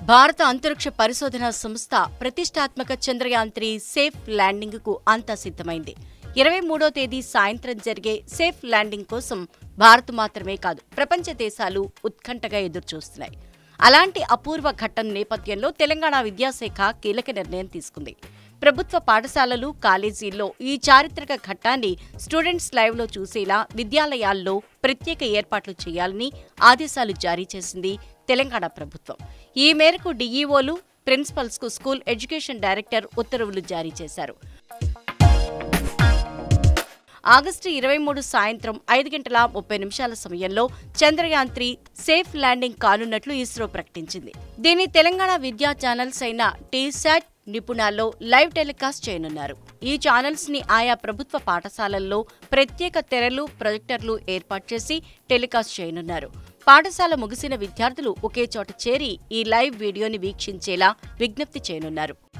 భారత అంతరిక్ష పరిశోధన సంస్థ ప్రతిష్టాత్మక చంద్రయాన్ త్రీ సేఫ్ ల్యాండింగ్ కు అంతా సిద్ధమైంది ఇరవై మూడో తేదీ సాయంత్రం జరిగే సేఫ్ ల్యాండింగ్ కోసం భారత్ మాత్రమే కాదు ప్రపంచ దేశాలు ఉత్కంఠగా ఎదురుచూస్తున్నాయి అలాంటి అపూర్వ ఘట్టం నేపథ్యంలో తెలంగాణ విద్యాశాఖ కీలక నిర్ణయం తీసుకుంది ప్రభుత్వ పాఠశాలలు కాలేజీల్లో ఈ చారిత్రక ఘట్టాన్ని స్టూడెంట్స్ లైవ్లో చూసేలా విద్యాలయాల్లో ప్రత్యేక ఏర్పాట్లు చేయాలని ఆదేశాలు జారీ చేసింది తెలంగాణ ప్రభుత్వం ఈ మేరకు డీఈఓలు ప్రిన్సిపల్స్ కు స్కూల్ ఎడ్యుకేషన్ డైరెక్టర్ ఉత్తర్వులు జారీ చేశారు ఆగస్టు ఇరవై మూడు సాయంత్రం ఐదు గంటల ముప్పై నిమిషాల సమయంలో చంద్రయాన్ త్రీ సేఫ్ ల్యాండింగ్ కానున్నట్లు ఇస్రో ప్రకటించింది దీన్ని తెలంగాణ విద్యా ఛానల్స్ అయిన టీశాట్ నిపుణాల్లో లైవ్ టెలికాస్ట్ చేయనున్నారు ఈ ఛానల్స్ ని ఆయా ప్రభుత్వ పాఠశాలల్లో ప్రత్యేక తెరలు ప్రొజెక్టర్లు ఏర్పాటు చేసి టెలికాస్ట్ చేయనున్నారు పాఠశాల ముగిసిన విద్యార్థులు ఒకే చోట చేరి ఈ లైవ్ వీడియోని వీక్షించేలా విజ్ఞప్తి చేయనున్నారు